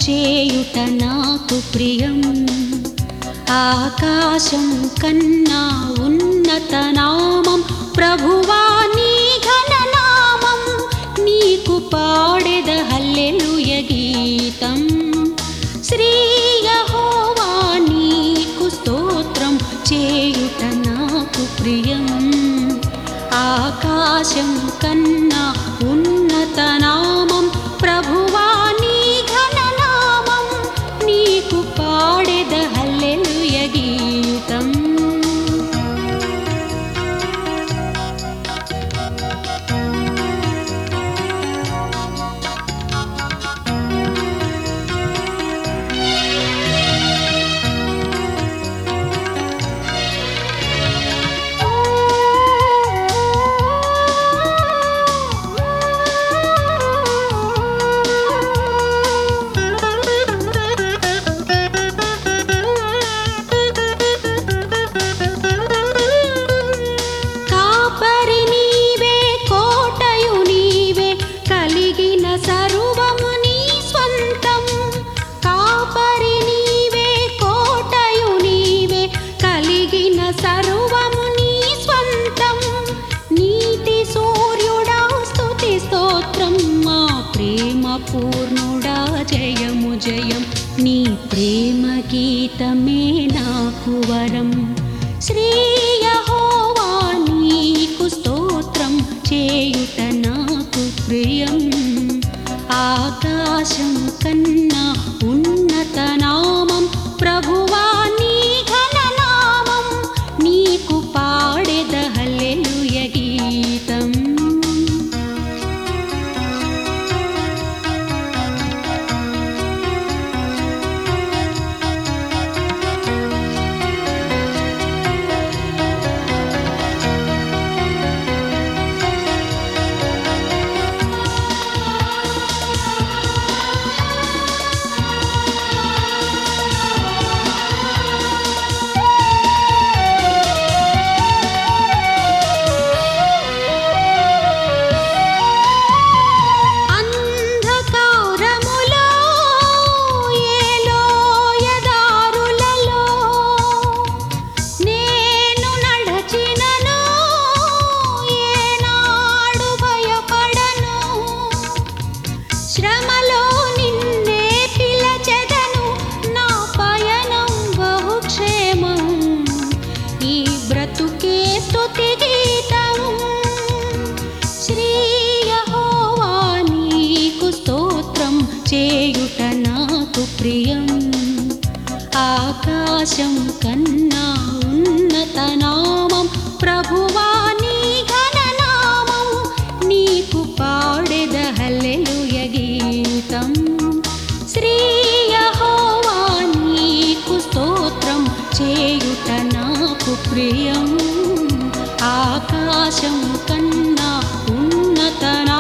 చేయుట నాకు ప్రియం ఆకాశం కన్నా ఉన్నత నామం ప్రభువా నీ ఘన నామం నీకు పాడెద హల్లెలూయ గీతం శ్రీ యెహోవా నీకు స్తోత్రం చేయుట నాకు ప్రియం ఆకాశం కన్నా ఉన్నత నామం ప్రభువా నీ ఘన నామం నీకు పాడెద హల్లెలూయ గీతం కాపరి నీవే కోటయు నీవే కలిగిన సర్వము నీ స్వంతం కాపరి నీవే కోటయు నీవే కలిగిన సర్వము నీ స్వంతం నీతి సూర్యుడా స్తుతి స్తోత్రం మా ప్రేమ పూర్ణుడా జయము జయం నీ ప్రేమ గీతమే నాకు వరం శ్రీ యెహోవా నీకు స్తోత్రం చేయుట నాకు ప్రియం ఆకాశం కన్నా ఉన్నత నామం ప్రభువా నీ ఘన నామం నీకు పాడెద హల్లెలూయ గీతం అంధకారములో ఏ లోయదారులలో నేను నడచినను ఏనాడు భయపడను శ్రమలో నిన్నే పిలచెదను నా పయనం బహుక్షేమం ఈ బ్రతుకే స్తుతి గీతం శ్రీ యెహోవా నీకు స్తోత్రం చేయుట నాకు ప్రియం ఆకాశం కన్నా ఉన్నత నామం ప్రభువా నీ ఘన నామం నీకు పాడెద హల్లెలూయ గీతం శ్రీ యెహోవా నీకు స్తోత్రం చేయుట నాకు ప్రియం ఆకాశం కన్నా ఉన్నత నా